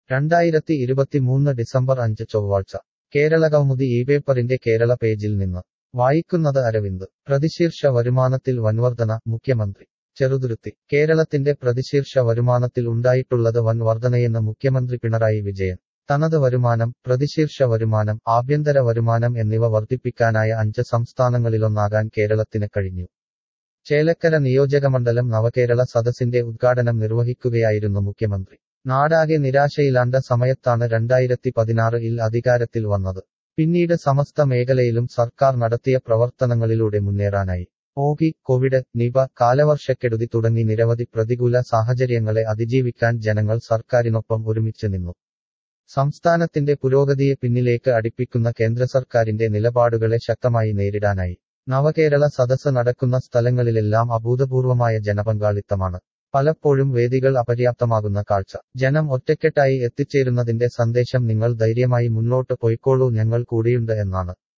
രണ്ടായിരത്തി ഇരുപത്തിമൂന്ന് ഡിസംബർ അഞ്ച് ചൊവ്വാഴ്ച കേരള കൗമുദി ഈ പേപ്പറിന്റെ കേരള പേജിൽ നിന്ന് വായിക്കുന്നത് അരവിന്ദ് പ്രതിശീർഷ വരുമാനത്തിൽ വൻവർധന മുഖ്യമന്ത്രി ചെറുതുരുത്തി കേരളത്തിന്റെ പ്രതിശീർഷ വരുമാനത്തിൽ ഉണ്ടായിട്ടുള്ളത് വൻ വർധനയെന്ന് മുഖ്യമന്ത്രി പിണറായി വിജയൻ തനത് വരുമാനം പ്രതിശീർഷ വരുമാനം ആഭ്യന്തര വരുമാനം എന്നിവ വർദ്ധിപ്പിക്കാനായ അഞ്ച് സംസ്ഥാനങ്ങളിലൊന്നാകാൻ കേരളത്തിന് കഴിഞ്ഞു ചേലക്കര നിയോജകമണ്ഡലം നവകേരള സദസ്സിന്റെ ഉദ്ഘാടനം നിർവഹിക്കുകയായിരുന്നു മുഖ്യമന്ത്രി നാടാകെ നിരാശയിലാണ്ട സമയത്താണ് രണ്ടായിരത്തി പതിനാറിൽ അധികാരത്തിൽ വന്നത് പിന്നീട് സമസ്ത മേഖലയിലും സർക്കാർ നടത്തിയ പ്രവർത്തനങ്ങളിലൂടെ മുന്നേറാനായി ഓഗി കോവിഡ് നിപ കാലവർഷക്കെടുതി തുടങ്ങി നിരവധി പ്രതികൂല സാഹചര്യങ്ങളെ അതിജീവിക്കാൻ ജനങ്ങൾ സർക്കാരിനൊപ്പം ഒരുമിച്ച് നിന്നു സംസ്ഥാനത്തിന്റെ പുരോഗതിയെ പിന്നിലേക്ക് അടിപ്പിക്കുന്ന കേന്ദ്ര സർക്കാരിന്റെ നിലപാടുകളെ ശക്തമായി നേരിടാനായി നവകേരള സദസ്സ് നടക്കുന്ന സ്ഥലങ്ങളിലെല്ലാം അഭൂതപൂർവമായ ജനപങ്കാളിത്തമാണ് പലപ്പോഴും വേദികൾ അപര്യാപ്തമാകുന്ന കാഴ്ച ജനം ഒറ്റക്കെട്ടായി എത്തിച്ചേരുന്നതിന്റെ സന്ദേശം നിങ്ങൾ ധൈര്യമായി മുന്നോട്ട് പൊയ്ക്കോളൂ ഞങ്ങൾ കൂടിയുണ്ട് എന്നാണ്